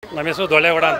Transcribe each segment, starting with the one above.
ನಮ್ಮ ಹೆಸರು ದೊಳ್ಳೆಗೌಡ ಅಂತ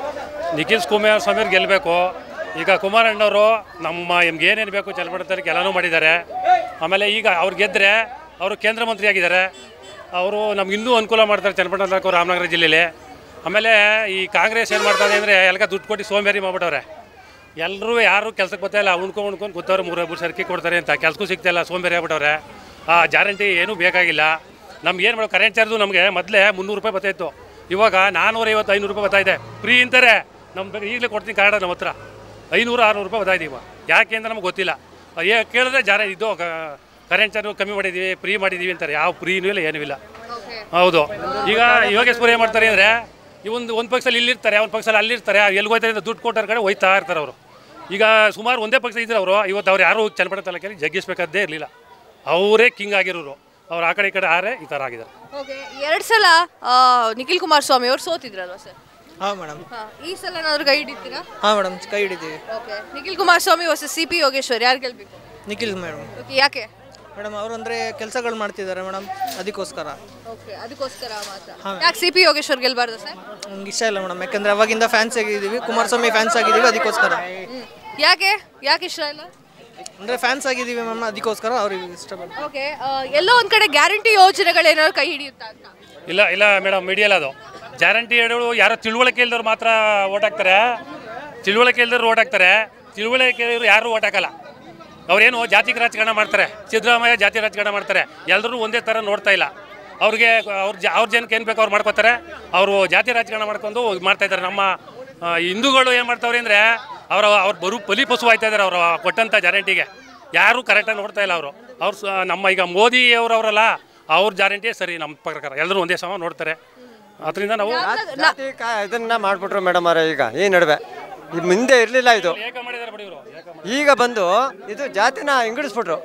ನಿಖಿಲ್ ಕುಮಾರಸ್ವಾಮಿ ಗೆಲ್ಲಬೇಕು ಈಗ ಕುಮಾರಣ್ಣವರು ನಮ್ಮ ಎಮ್ಗೆ ಏನೇನು ಬೇಕು ಚಲಪಡತಲ್ಲಿ ಎಲ್ಲನೂ ಮಾಡಿದ್ದಾರೆ ಆಮೇಲೆ ಈಗ ಅವ್ರು ಗೆದ್ದರೆ ಅವರು ಕೇಂದ್ರ ಮಂತ್ರಿ ಆಗಿದ್ದಾರೆ ಅವರು ನಮ್ಗೆ ಇನ್ನೂ ಅನುಕೂಲ ಮಾಡ್ತಾರೆ ಚನ್ನಪಟ್ಟಣ ತಾಲೂಕು ರಾಮನಗರ ಜಿಲ್ಲೆಯಲ್ಲಿ ಆಮೇಲೆ ಈ ಕಾಂಗ್ರೆಸ್ ಏನು ಮಾಡ್ತಾರೆ ಅಂದರೆ ಎಲ್ಲ ದುಡ್ಡು ಕೊಟ್ಟು ಸೋಂಬೇರಿ ಮಾಡ್ಬಿಟ್ಟವ್ರೆ ಎಲ್ಲರೂ ಯಾರು ಕೆಲ್ಸಕ್ಕೆ ಬರ್ತಾ ಇಲ್ಲ ಉಣ್ಕೊಂಡು ಉಣ್ಕೊಂಡು ಕೂತವ್ರೆ ಮೂರು ಮೂರು ಸರ್ಕಿ ಕೊಡ್ತಾರೆ ಅಂತ ಕೆಲಸಕ್ಕೂ ಸಿಗ್ತಾ ಇಲ್ಲ ಸೋಂಬೇರಿ ಆಗ್ಬಿಟ್ಟವ್ರೆ ಆ ಗ್ಯಾರಂಟಿ ಏನೂ ಬೇಕಾಗಿಲ್ಲ ನಮ್ಗೆ ಏನು ಮಾಡೋ ಕರೆಂಟ್ ಚಾರ್ಜು ನಮಗೆ ಮೊದಲೇ ಮುನ್ನೂರು ರೂಪಾಯಿ ಬರ್ತಾಯಿತ್ತು ಇವಾಗ ನಾನ್ನೂರೈವತ್ತು ಐನೂರು ರೂಪಾಯಿ ಬರ್ತಾಯಿದೆ ಫ್ರೀ ಅಂತಾರೆ ನಮ್ಮ ಈಗಲೇ ಕೊಡ್ತೀನಿ ಕಾರ್ಡ ನಮ್ಮ ಹತ್ರ ಐನೂರು ಆರುನೂರು ರೂಪಾಯಿ ಬರ್ತಾಯಿದೆ ಇವಾಗ ಯಾಕೆ ಅಂತ ನಮ್ಗೆ ಗೊತ್ತಿಲ್ಲ ಏ ಕೇಳಿದ್ರೆ ಜಾರ ಇದು ಕರೆಂಟ್ ಚಾರ್ಜು ಕಮ್ಮಿ ಮಾಡಿದ್ದೀವಿ ಫ್ರೀ ಮಾಡಿದ್ದೀವಿ ಅಂತಾರೆ ಯಾವ ಫ್ರೀನೂ ಇಲ್ಲ ಏನೂ ಇಲ್ಲ ಹೌದು ಈಗ ಯೋಗೇಶ್ವರ ಏನು ಮಾಡ್ತಾರೆ ಅಂದರೆ ಒಂದು ಒಂದು ಪಕ್ಷದಲ್ಲಿ ಇಲ್ಲಿರ್ತಾರೆ ಒಂದು ಪಕ್ಷದಲ್ಲಿ ಅಲ್ಲಿರ್ತಾರೆ ಎಲ್ಲಿ ಹೋಗ್ತಾರೆ ಅಂತ ದುಡ್ಡು ಕೊಟ್ಟರ ಕಡೆ ಹೋಯ್ತಾ ಇರ್ತಾರೆ ಅವರು ಈಗ ಸುಮಾರು ಒಂದೇ ಪಕ್ಷ ಇದ್ರೆ ಅವರು ಇವತ್ತು ಅವ್ರು ಯಾರು ಚನ್ನಪಟ್ಟಣ ತಾಲೂಕಲ್ಲಿ ಜಗ್ಗಿಸ್ಬೇಕಾದ್ದೇ ಇರಲಿಲ್ಲ ಅವರೇ ಕಿಂಗ್ ಆಗಿರೋರು ಅವ್ರು ಆ ಕಡೆ ಈ ಕಡೆ ಆರೆ ಈ ಥರ ಆಗಿದ್ದಾರೆ ಓಕೆ ಎರಡು ಸಲ ಆ, ನಿಖಿಲ್ ಕುಮಾರಸ್ವಾಮಿ ಅವರು ಸೋತಿದ್ರಲ್ವಾ ಸರ್ ಹಾಂ ಮೇಡಮ್ ಹಾಂ ಈ ಸಲ ಏನಾದ್ರು ಕೈ ಹಿಡಿತೀರಾ ಹಾಂ ಮೇಡಮ್ ಕೈ ಹಿಡಿತೀವಿ ಓಕೆ ನಿಖಿಲ್ ಕುಮಾರಸ್ವಾಮಿ ಹೊಸ ಸಿ ಪಿ ಯೋಗೇಶ್ವರ್ ಯಾರು ಗೆಲ್ಬೇಕು ನಿಖಿಲ್ ಮೇಡಮ್ ಓಕೆ ಯಾಕೆ ಮೇಡಮ್ ಅವರು ಅಂದರೆ ಕೆಲಸಗಳು ಮಾಡ್ತಿದ್ದಾರೆ ಮೇಡಮ್ ಅದಕ್ಕೋಸ್ಕರ ಓಕೆ ಅದಕ್ಕೋಸ್ಕರ ಮಾತ್ರ ಯಾಕೆ ಸಿ ಪಿ ಯೋಗೇಶ್ವರ್ ಗೆಲ್ಬಾರ್ದು ಸರ್ ನಮ್ಗೆ ಇಷ್ಟ ಇಲ್ಲ ಮೇಡಮ್ ಯಾಕಂದರೆ ಅವಾಗಿಂದ ಫ್ಯಾನ್ಸ್ ಆಗಿದ್ದೀವಿ ಕುಮಾರಸ್ವಾಮಿ ಫ್ಯಾನ್ಸ್ ಆಗಿದ್ದೀವಿ ಅದಕ್ಕೋಸ್ಕರ ಯಾಕೆ ಯಾಕೆ ಇಷ್ಟ ಇಲ್ಲ ಅಂದರೆ ಫ್ಯಾನ್ಸ್ ಆಗಿದ್ದೀವಿ ಮ್ಯಾಮ್ ಅದಕ್ಕೋಸ್ಕರ ಅವ್ರಿಗೆ ಇಷ್ಟ ಬಂತು ಓಕೆ ಎಲ್ಲೋ ಒಂದ್ ಕಡೆ ಗ್ಯಾರಂಟಿ ಯೋಜನೆಗಳೇನಾದ್ರು ಕೈ ಹಿಡಿಯುತ್ತಾ ಅಂತ ಇಲ್ಲ ಇಲ್ಲ ಮೇಡಮ್ ಮೀಡಿಯಲ್ಲ ಅದು ಗ್ಯಾರಂಟಿ ಹೇಳೋಳು ಯಾರೋ ತಿಳುವಳಿಕೆ ಇಲ್ದವ್ರು ಮಾತ್ರ ಓಟ್ ಹಾಕ್ತಾರೆ ತಿಳುವಳಿಕೆ ಇಲ್ದವ್ರು ಓಟ್ ಹಾಕ್ತಾರೆ ತಿಳುವಳಿಕೆ ಇರೋರು ಯಾರು ಓಟ್ ಹಾಕಲ್ಲ ಅವ್ರೇನು ಜಾತಿಗೆ ರಾಜಕಾರಣ ಮಾಡ್ತಾರೆ ಸಿದ್ದರಾಮಯ್ಯ ಜಾತಿ ರಾಜಕಾರಣ ಮಾಡ್ತಾರೆ ಎಲ್ಲರೂ ಒಂದೇ ಥರ ನೋಡ್ತಾ ಇಲ್ಲ ಅವ್ರಿಗೆ ಅವ್ರ ಜ ಅವ್ರ ಜನಕ್ಕೆ ಏನು ಬೇಕು ಅವ್ರು ಮಾಡ್ಕೋತಾರೆ ಅವರು ಜಾತಿ ರಾಜಕಾರಣ ಮಾಡ್ಕೊಂಡು ಮಾಡ್ತಾ ಇದ್ದಾರೆ ನಮ್ಮ ಆ, ಹಿಂದೂಗಳು ಏನು ಮಾಡ್ತಾವ್ರೆ ಅಂದರೆ ಅವ್ರ ಅವ್ರು ಬರು ಬಲಿ ಪಶು ಆಯ್ತಾ ಇದ್ದಾರೆ ಅವರು ಕೊಟ್ಟಂಥ ಗ್ಯಾರಂಟಿಗೆ ಯಾರೂ ಕರೆಕ್ಟಾಗಿ ನೋಡ್ತಾ ಇಲ್ಲ ಅವರು ಅವ್ರು ಸ- ನಮ್ಮ ಈಗ ಮೋದಿ ಅವರವರಲ್ಲ ಅವ್ರ ಗ್ಯಾರಂಟಿ ಸರಿ ನಮ್ಮ ಪ್ರಕಾರ ಎಲ್ಲರೂ ಒಂದೇ ಸಮ ನೋಡ್ತಾರೆ ಅದರಿಂದ ನಾವು ಜಾತಿ ಕಾ- ಇದನ್ನ ಮಾಡ್ಬಿಟ್ರು ಮೇಡಮ್ ಅವರೇ ಈಗ ಈ ನಡುವೆ ಈ ಮುಂದೆ ಇರಲಿಲ್ಲ ಇದು ಏಕ ಮಾಡಿದ್ದಾರೆ ಬಿಡಿ ಇವರು ಏಕ ಈಗ ಬಂದು ಇದು ಜಾತಿನ ಇಂಗಿಡಿಸ್ಬಿಟ್ರು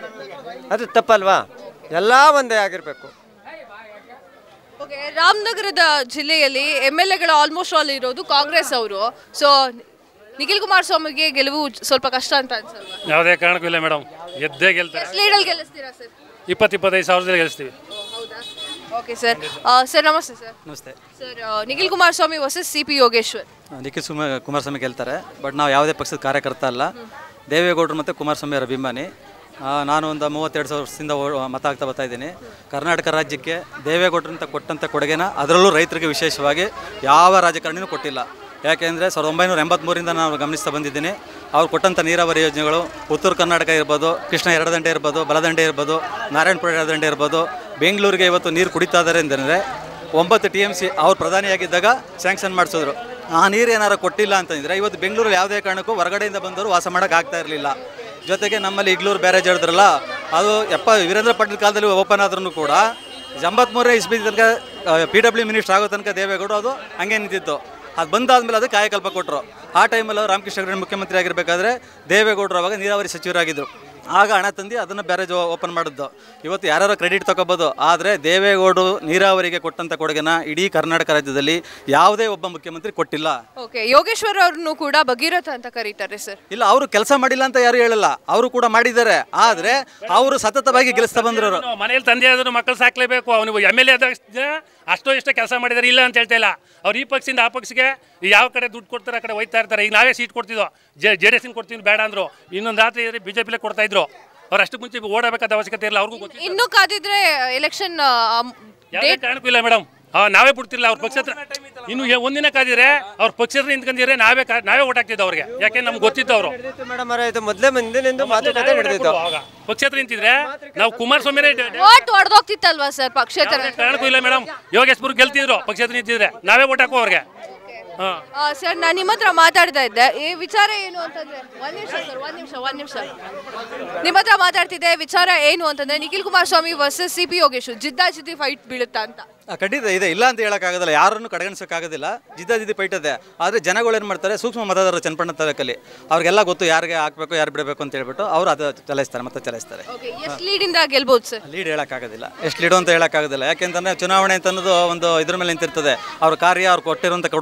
ಅದು ತಪ್ಪಲ್ವಾ ಎಲ್ಲ ಒಂದೇ ಆಗಿರಬೇಕು ಓಕೆ ರಾಮನಗರದ ಜಿಲ್ಲೆಯಲ್ಲಿ ಎಮ್ ಎಲ್ ಎಗಳು ಆಲ್ಮೋಸ್ಟ್ ಆಲ್ ಇರೋದು ಕಾಂಗ್ರೆಸ್ ಅವರು ಸೊ ನಿಖಿಲ್ ಕುಮಾರಸ್ವಾಮಿಗೆ ಗೆಲುವು ಸ್ವಲ್ಪ ಕಷ್ಟ ಅಂತ ಅನ್ಸಲ್ವಾ ಯಾವುದೇ ಕಾರಣಕ್ಕೂ ಇಲ್ಲ ಮೇಡಮ್ ಗೆದ್ದೇ ಗೆಲ್ತಾರೆ ಎಷ್ಟು ಲೀಡಲ್ಲಿ ಗೆಲ್ಲಿಸ್ತೀರಾ ಸರ್ ಇಪ್ಪತ್ತು ಇಪ್ಪತ್ತೈದು ಸಾವಿರದಲ್ಲಿ ಗೆಲ್ಲಿಸ್ತೀವಿ ಹೌದಾ ಓಕೆ ಸರ್ ಸರ್ ನಮಸ್ತೆ ಸರ್ ನಮಸ್ತೆ sir Nikhil Kumaraswamy versus C P Yogeshwar Nikhil ಸುಮ ಕುಮಾರಸ್ವಾಮಿ ಗೆಲ್ತಾರೆ ಬಟ್ ನಾವು ಯಾವುದೇ ಪಕ್ಷದ ಕಾರ್ಯಕರ್ತ ಅಲ್ಲ ದೇವೇಗೌಡರು ಮತ್ತು ಕುಮಾರಸ್ವಾಮಿ ಅವರ ಅಭಿಮಾನಿ ಆ, ನಾನು ಒಂದು ಮೂವತ್ತೆರಡು ಸಾವಿರ ವರ್ಷದಿಂದ ಓ- ಮತ ಆಗ್ತಾ ಬರ್ತಾ ಇದ್ದೀನಿ ಕರ್ನಾಟಕ ರಾಜ್ಯಕ್ಕೆ ದೇವೇಗೌಡರಂತ ಕೊಟ್ಟಂಥ ಕೊಡುಗೆನ ಅದರಲ್ಲೂ ರೈತರಿಗೆ ವಿಶೇಷವಾಗಿ ಯಾವ ರಾಜಕಾರಣಿನೂ ಕೊಟ್ಟಿಲ್ಲ ಯಾಕೆಂದರೆ ಸಾವಿರದ ಒಂಬೈನೂರ ಎಂಬತ್ತ್ಮೂರಿಂದ ನಾನು ಗಮನಿಸ್ತಾ ಬಂದಿದ್ದೀನಿ ಅವ್ರು ಕೊಟ್ಟಂಥ ನೀರಾವರಿ ಯೋಜನೆಗಳು ಉತ್ತರ ಕರ್ನಾಟಕ ಇರ್ಬೋದು ಕೃಷ್ಣ ಎರಡದಂಡೆ ಇರ್ಬೋದು ಬಲದಂಡೆ ಇರ್ಬೋದು ನಾರಾಯಣಪುರ ಎರಡದಂಡೆ ಇರ್ಬೋದು ಬೆಂಗಳೂರಿಗೆ ಇವತ್ತು ನೀರು ಕುಡಿತಾ ಇದ್ದಾರೆ ಅಂತಂದರೆ ಒಂಬತ್ತು ಟಿ ಎಮ್ ಸಿ ಅವ್ರು ಪ್ರಧಾನಿಯಾಗಿದ್ದಾಗ ಸ್ಯಾಂಕ್ಷನ್ ಮಾಡಿಸಿದ್ರು ಆ ನೀರು ಏನಾರು ಕೊಟ್ಟಿಲ್ಲ ಅಂತಂದರೆ ಇವತ್ತು ಬೆಂಗಳೂರಲ್ಲಿ ಯಾವುದೇ ಕಾರಣಕ್ಕೂ ಹೊರಗಡೆಯಿಂದ ಬಂದವರು ವಾಸ ಮಾಡೋಕೆ ಆಗ್ತಾ ಇರಲಿಲ್ಲ ಜೊತೆಗೆ ನಮ್ಮಲ್ಲಿ ಇಗ್ಲೂರು ಬ್ಯಾರೇಜ್ ಹೇಳಿದ್ರಲ್ಲ ಅದು ಎಪ್ಪ ವೀರೇಂದ್ರ ಪಾಟೀಲ್ ಕಾಲದಲ್ಲಿ ಓಪನ್ ಆದ್ರೂ ಕೂಡ ಎಂಬತ್ಮೂರನೇ ಇಸ್ಬಿ ತನಕ ಪಿ ಡಬ್ಲ್ಯೂ ಮಿನಿಸ್ಟರ್ ಆಗೋ ತನಕ ದೇವೇಗೌಡರು ಅದು ಹಂಗೆ ನಿಂತಿತ್ತು ಅದು ಬಂದಾದ್ಮೇಲೆ ಅದು ಕಾಯಕಲ್ಪ ಕೊಟ್ಟರು ಆ ಟೈಮಲ್ಲಿ ರಾಮಕೃಷ್ಣ ಹೆಗಡೆ ಮುಖ್ಯಮಂತ್ರಿ ಆಗಿರಬೇಕಾದ್ರೆ ದೇವೇಗೌಡರು ಅವಾಗ ನೀರಾವರಿ ಸಚಿವರಾಗಿದ್ದರು ಆಗ ಹಣ ತಂದು ಅದನ್ನು ಬ್ಯಾರೇಜ್ ಓಪನ್ ಮಾಡಿದ್ದು ಇವತ್ತು ಯಾರು ಕ್ರೆಡಿಟ್ ತಗೋಬೋದು ಆದರೆ ದೇವೇಗೌಡರು ನೀರಾವರಿಗೆ ಕೊಟ್ಟಂಥ ಕೊಡುಗೆನ ಇಡೀ ಕರ್ನಾಟಕ ರಾಜ್ಯದಲ್ಲಿ ಯಾವುದೇ ಒಬ್ಬ ಮುಖ್ಯಮಂತ್ರಿ ಕೊಟ್ಟಿಲ್ಲ ಓಕೆ ಯೋಗೇಶ್ವರ್ ಅವ್ರನ್ನು ಕೂಡ ಭಗೀರಥ ಅಂತ ಕರೀತಾರೆ ಸರ್ ಇಲ್ಲ ಅವರು ಕೆಲಸ ಮಾಡಿಲ್ಲ ಅಂತ ಯಾರು ಹೇಳಲ್ಲ ಅವರು ಕೂಡ ಮಾಡಿದ್ದಾರೆ ಆದರೆ ಅವರು ಸತತವಾಗಿ ಗೆಲ್ಲಿಸ್ತಾ ಬಂದಿರೋರು ಮನೇಲಿ ತಂದೆ ಆದರೂ ಮಕ್ಕಳು ಸಾಕ್ಲೇಬೇಕು ಅವನು ಎಮ್ ಎಲ್ ಎ ಆದ ಅಷ್ಟೋ ಇಷ್ಟೋ ಕೆಲಸ ಮಾಡಿದ್ದಾರೆ ಇಲ್ಲ ಅಂತ ಹೇಳ್ತಾ ಇಲ್ಲ ಅವ್ರು ಈ ಪಕ್ಷದಿಂದ ಆ ಪಕ್ಷಕ್ಕೆ ಯಾವ ಕಡೆ ದುಡ್ಡು ಕೊಡ್ತಾರೆ ಆ ಕಡೆ ಹೋಯ್ತಾ ಇರ್ತಾರೆ ಈಗ ನಾವೇ ಸೀಟ್ ಕೊಡ್ತಿದ್ದೋ ಜೆ ಜೆ ಡಿ ಎಸ್ನ ಕೊಡ್ತೀನಿ ಬೇಡ ಅಂದರು ಇನ್ನೊಂದು ರಾತ್ರಿ ಇದ್ರೆ ಬಿ ಜೆ ಪಿಲೇ ಕೊಡ್ತಾ ಇದ್ರು ಅವ್ರು ಅಷ್ಟು ಮುಂಚೆ ಓಡಬೇಕಾದ ಅವಶ್ಯಕತೆ ಇಲ್ಲ ಅವ್ರಿಗೂ ಗೊತ್ತಿಲ್ಲ ಇನ್ನು ಕಾದಿದ್ರೆ ಎಲೆಕ್ಷನ್ ಯಾವುದೇ ಕಾರಣಕ್ಕೂ ಇಲ್ಲ ಮೇಡಮ್ ನಾವೇ ಬಿಡ್ತಿಲ್ಲ ಅವ್ರ ಪಕ್ಷ ಹತ್ರ ಇನ್ನು ಏ- ಒಂದಿನ ಕಾದಿದ್ರೆ ಅವ್ರ ಪಕ್ಷ ಹತ್ರ ನಿಂತ್ಕೊಂಡಿದ್ರೆ ನಾವೇ ಕಾ- ನಾವೇ ಓಟ್ ಹಾಕ್ತಿದ್ದೆ ಅವ್ರಿಗೆ ಯಾಕೆ ನಮ್ಗೆ ಗೊತ್ತಿತ್ತು ಅವರು ಮೇಡಮ್ ಅವರೇ ಇದು ಮೊದಲೇ ಮುಂದಿನಿಂದ ಮಾತುಕತೆ ನಡೆದಿತ್ತು ಪಕ್ಷ ಹತ್ರ ನಿಂತಿದ್ರೆ ನಾವು ಕುಮಾರಸ್ವಾಮಿನೇ ಓಟ್ ಹೊಡೆದೋಗ್ತಿತ್ತಲ್ವಾ ಸರ್ ಪಕ್ಷೇತರ ಕಾರಣಕ್ಕೂ ಇಲ್ಲ ಮೇಡಮ್ ಯೋಗೇಶ್ಪುರ್ ಗೆಲ್ತಿದ್ರು ಪಕ್ಷ ಹತ್ರ ನಿಂತಿದ್ರೆ ನಾವೇ ಓಟ್ ಹಾಕೋ ಅವ್ರಿಗೆ ಹಾಂ ಸರ್ ನಾನು ನಿಮ್ಮ ಹತ್ರ ಮಾತಾಡ್ತಾ ಇದ್ದೆ ಈ ವಿಚಾರ ಏನು ಅಂತಂದ್ರೆ ಒಂದ್ ನಿಮಿಷ ಸರ್ ಒಂದ್ ನಿಮಿಷ ಒಂದ್ ನಿಮಿಷ ನಿಮ್ಮ ಹತ್ರ ಮಾತಾಡ್ತಿದ್ದೆ ವಿಚಾರ ಏನು ಅಂತಂದ್ರೆ Nikhil Kumaraswamy versus C P Yogeshwar ಜಿದ್ದಾ ಜಿದ್ದಿ ಫೈಟ್ ಬೀಳುತ್ತಾ ಅಂತ ಆ, ಖಂಡಿತ ಇದೆ ಇಲ್ಲ ಅಂತ ಹೇಳೋಕ್ಕಾಗೋದಿಲ್ಲ ಯಾರನ್ನು ಕಡೆಗಣಿಸೋಕ್ಕಾಗೋದಿಲ್ಲ ಜಿದ್ದಾಜಿದ್ದಿ ಪೈಟದೆ ಆದರೆ ಜನಗಳು ಏನು ಮಾಡ್ತಾರೆ ಸೂಕ್ಷ್ಮ ಮತದಾರರು ಚನ್ನಪಣ್ಣ ತಾಲೂಕಲ್ಲಿ ಅವ್ರಿಗೆಲ್ಲ ಗೊತ್ತು ಯಾರಿಗೆ ಹಾಕಬೇಕು ಯಾರು ಬಿಡಬೇಕು ಅಂತ ಹೇಳ್ಬಿಟ್ಟು ಅವರು ಅದು ಚಲಾಯಿಸ್ತಾರೆ ಮತ್ತೆ ಚಲಾಯಿಸ್ತಾರೆ ಓಕೆ ಎಷ್ಟು ಲೀಡಿಂದ ಗೆಲ್ಬೋದು ಸರ್ ಲೀಡ್ ಹೇಳೋಕ್ಕಾಗೋದಿಲ್ಲ ಎಷ್ಟು ಲೀಡು ಅಂತ ಹೇಳೋಕ್ಕಾಗೋದಿಲ್ಲ ಯಾಕೆಂತಂದರೆ ಚುನಾವಣೆ ಅಂತ ಅನ್ನೋದು ಒಂದು ಇದ್ರ ಮೇಲೆ ನಿಂತಿರ್ತದೆ ಅವ್ರ ಕಾರ್ಯ ಅವ್ರು ಕೊಟ್ಟಿರುವಂಥ ಕೊಡುಗೆಗಳು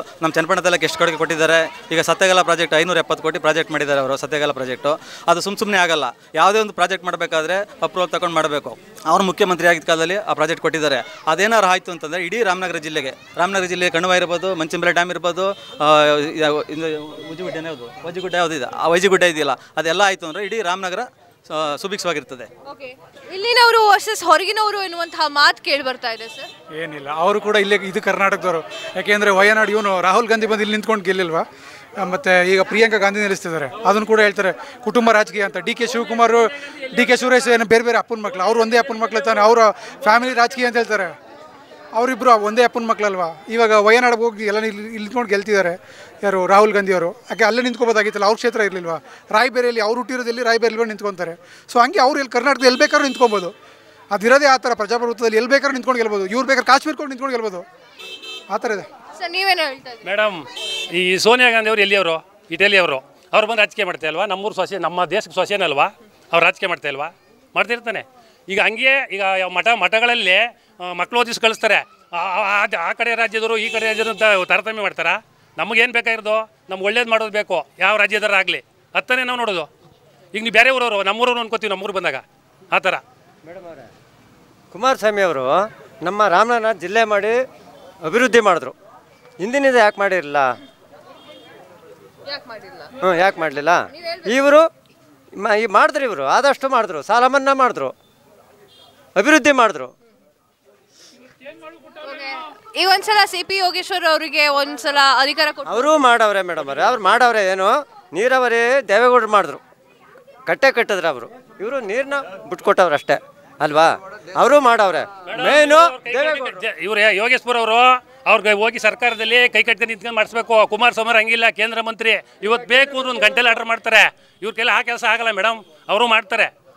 ನಮ್ಮ ಚನ್ನಪಟ್ಟಣದಲ್ಲಕ್ಕೆ ಎಷ್ಟು ಕೊಡುಗೆ ಕೊಟ್ಟಿದ್ದಾರೆ ಈಗ ಸತ್ಯಗಾಲ ಪ್ರಾಜೆಕ್ಟ್ ಐನೂರ ಎಪ್ಪತ್ತು ಕೋಟಿ ಪ್ರಾಜೆಕ್ಟ್ ಮಾಡಿದ್ದಾರೆ ಅವರು ಸತ್ಯಗಾಲ ಪ್ರಾಜೆಕ್ಟು ಅದು ಸುಮ್ಮ ಸುಮ್ಮನೆ ಆಗಲ್ಲ ಯಾವುದೇ ಒಂದು ಪ್ರಾಜೆಕ್ಟ್ ಮಾಡಬೇಕಾದ್ರೆ ಅಪ್ರೂವಲ್ ತಗೊಂಡು ಮಾಡಬೇಕು ಅವರು ಮುಖ್ಯಮಂತ್ರಿ ಆಗಿದ್ದ ಕಾಲದಲ್ಲಿ ಆ ಪ್ರಾಜೆಕ್ಟ್ ಕೊಟ್ಟಿದ್ದಾರೆ ಅದೇನಾರು ಆಯಿತು ಅಂತಂದರೆ ಇಡೀ ರಾಮನಗರ ಜಿಲ್ಲೆಗೆ ರಾಮನಗರ ಜಿಲ್ಲೆ ಕಣವ ಇರ್ಬೋದು ಮಂಚಂಬೆಲೆ ಡ್ಯಾಮ್ ಇರ್ಬೋದು ಆ, ಇದು- ಇದು ಉಜ್ಜಿಗುಡ್ಡೆನೇ ಯಾವುದು ವಜ್ಜಿಗುಡ್ಡ ಯಾವುದಿದೆ ಆ ವಜ್ಜಿಗುಡ್ಡ ಇದೆಯಲ್ಲ ಅದೆಲ್ಲ ಆಯಿತು ಅಂದರೆ ಇಡೀ ರಾಮನಗರ ಆ, ಸುಭಿಕ್ಷವಾಗಿರ್ತದೆ ಓಕೆ ಇಲ್ಲಿನವರು ವರ್ಸಸ್ ಹೊರಗಿನವರು ಎನ್ನುವಂತಹ ಮಾತು ಕೇಳಿ ಬರ್ತಾ ಇದೆ ಸರ್ ಏನಿಲ್ಲ ಅವರು ಕೂಡ ಇಲ್ಲೇ ಇದು ಕರ್ನಾಟಕದವರು ಯಾಕೆಂದರೆ ವಯನಾಡು ಇವನು ರಾಹುಲ್ ಗಾಂಧಿ ಬಂದು ಇಲ್ಲಿ ನಿಂತ್ಕೊಂಡು ಗೆಲ್ಲಿಲ್ವಾ ಆ, ಮತ್ತೆ ಈಗ ಪ್ರಿಯಾಂಕಾ ಗಾಂಧಿ ನಿಲ್ಲಿಸ್ತಿದ್ದಾರೆ ಅದನ್ನು ಕೂಡ ಹೇಳ್ತಾರೆ ಕುಟುಂಬ ರಾಜಕೀಯ ಅಂತ D K Shivakumar D K Suresh ಏನು ಬೇರೆ ಬೇರೆ ಅಪ್ಪನ ಮಕ್ಕಳು ಅವ್ರು ಒಂದೇ ಅಪ್ಪನ ಮಕ್ಳು ತಾನೆ ಅವರ ಫ್ಯಾಮಿಲಿ ರಾಜಕೀಯ ಅಂತ ಹೇಳ್ತಾರೆ ಅವರಿಬ್ಬರು ಒಂದೇ ಅಪ್ಪನ ಮಕ್ಕಳಲ್ವಾ ಇವಾಗ ವಯನಾಡಿಗೆ ಹೋಗಿ ಎಲ್ಲ ಇಲ್ಲಿ ಇಲ್ಲಿ ನಿಂತ್ಕೊಂಡು ಗೆಲ್ತಿದ್ದಾರೆ ಯಾರು ರಾಹುಲ್ ಗಾಂಧಿ ಅವರು ಯಾಕೆ ಅಲ್ಲೇ ನಿಂತ್ಕೋಬೋದಾಗಿತ್ತಲ್ಲ ಅವ್ರ ಕ್ಷೇತ್ರ ಇರಲಿಲ್ವಾ ರಾಯಬೇರಿಯಲ್ಲಿ ಅವ್ರು ಹುಟ್ಟಿರೋದಲ್ಲಿ ರಾಯಬೇರಿಯಲ್ಲಿ ಬಂದು ನಿಂತ್ಕೊತಾರೆ ಸೊ ಹಂಗೆ ಅವ್ರು ಇಲ್ಲಿ ಕರ್ನಾಟಕದಲ್ಲಿ ಎಲ್ಲಿ ಬೇಕಾದ್ರೂ ನಿಂತ್ಕೊಬೋದು ಅದಿರೋದೇ ಆ ಥರ ಪ್ರಜಾಪ್ರಭುತ್ವದಲ್ಲಿ ಎಲ್ಲಿ ಬೇಕಾದ್ರೂ ನಿಂತ್ಕೊಂಡು ಗೆಲ್ಬೋದು ಇವ್ರು ಬೇಕಾದ್ರೆ ಕಾಶ್ಮೀರ್ಕೊಂಡು ನಿಂತ್ಕೊಂಡು ಗೆಲ್ಬೋದು ಆ ಥರ ಇದೆ ಸರ್ ನೀವೇನು ಹೇಳ್ತಾ ಇದ್ದೀರಿ ಮೇಡಮ್ ಈ ಸೋನಿಯಾ ಗಾಂಧಿ ಅವರು ಎಲ್ಲಿಯವರು ಇಟಲಿಯವರು ಅವ್ರು ಬಂದು ರಾಜಕೀಯ ಮಾಡ್ತಾ ಇಲ್ವಾ ನಮ್ಮೂರು ಸೊಸೆ ನಮ್ಮ ದೇಶಕ್ಕೆ ಸೊಸೆನಲ್ವಾ ಅವ್ರು ರಾಜಕೀಯ ಮಾಡ್ತಾ ಇಲ್ವಾ ಮಾಡ್ತಿರ್ತಾನೆ ಈಗ ಹಂಗೆ ಈಗ ಯಾವ ಮಠ ಮಠಗಳಲ್ಲಿ ಮಕ್ಕಳು ಓದಿಸಿ ಕಳಿಸ್ತಾರೆ ಆ- ಆ- ಆ- ಆ ಕಡೆ ರಾಜ್ಯದವರು ಈ ಕಡೆ ರಾಜ್ಯದವರು ಅಂತ ತಾರತಮ್ಯ ಮಾಡ್ತಾರಾ ನಮಗೇನು ಬೇಕಾಗಿರೋದು ನಮ್ಗೆ ಒಳ್ಳೇದು ಮಾಡೋದು ಬೇಕು ಯಾವ ರಾಜ್ಯದರ ಆಗಲಿ ಹತ್ತನೇ ನಾವು ನೋಡೋದು ಈಗ ನೀವು ಬೇರೆ ಊರವರು ನಮ್ಮೂರವ್ರು ಅನ್ಕೋತೀವಿ ನಮ್ಮೂರು ಬಂದಾಗ ಆ ಥರ ಕುಮಾರಸ್ವಾಮಿ ಅವರು ನಮ್ಮ ರಾಮನಗರ ಜಿಲ್ಲೆ ಮಾಡಿ ಅಭಿವೃದ್ಧಿ ಮಾಡಿದ್ರು ಹಿಂದಿನಿಂದ ಯಾಕೆ ಮಾಡಿರಲಿಲ್ಲ ಯಾಕೆ ಮಾಡಿಲ್ಲ ಹ್ಞೂ ಯಾಕೆ ಮಾಡಲಿಲ್ಲ ಇವರು ಈ ಮಾಡಿದ್ರು ಇವರು ಆದಷ್ಟು ಮಾಡಿದ್ರು ಸಾಲ ಮನ್ನಾ ಮಾಡಿದ್ರು ಅಭಿವೃದ್ಧಿ ಮಾಡಿದ್ರು ಈಗ ಒಂದ್ಸಲ ಸಿ ಪಿ ಯೋಗೇಶ್ವರ್ ಅವರಿಗೆ ಒಂದ್ಸಲ ಅಧಿಕಾರ ಕೊಟ್ಟು ಅವರೂ ಮಾಡವ್ರೆ ಮೇಡಮ್ ಅವ್ರೆ ಅವ್ರು ಮಾಡವ್ರೆ ಏನು ನೀರಾವರಿ ದೇವೇಗೌಡರು ಮಾಡಿದ್ರು ಕಟ್ಟೆ ಕಟ್ಟಿದ್ರು ಅವರು ಇವರು ನೀರನ್ನ ಬಿಟ್ಕೊಟ್ಟವ್ರು ಅಷ್ಟೇ ಅಲ್ವಾ ಅವರು ಮಾಡವ್ರೆ ಮೇನು ದೇವೇಗೌಡರು ಇವ್ರು ಯೋಗೇಶ್ವರ್ ಅವರು ಅವ್ರಿಗೆ ಹೋಗಿ ಸರ್ಕಾರದಲ್ಲಿ ಕೈ ಕಟ್ಟಿ ನಿಂತ್ಕೊಂಡು ಮಾಡಿಸ್ಬೇಕು ಕುಮಾರಸ್ವಾಮಿ ಅವ್ರು ಹಂಗಿಲ್ಲ ಕೇಂದ್ರ ಮಂತ್ರಿ ಇವತ್ತು ಬೇಕು ಅಂದ್ರೆ ಒಂದು ಗಂಟೆಲಿ ಆರ್ಡರ್ ಮಾಡ್ತಾರೆ ಇವ್ರ ಕೈಲಿ ಆ ಕೆಲಸ ಆಗಲ್ಲ ಮೇಡಮ್ ಅವರು ಮಾಡ್ತಾರೆ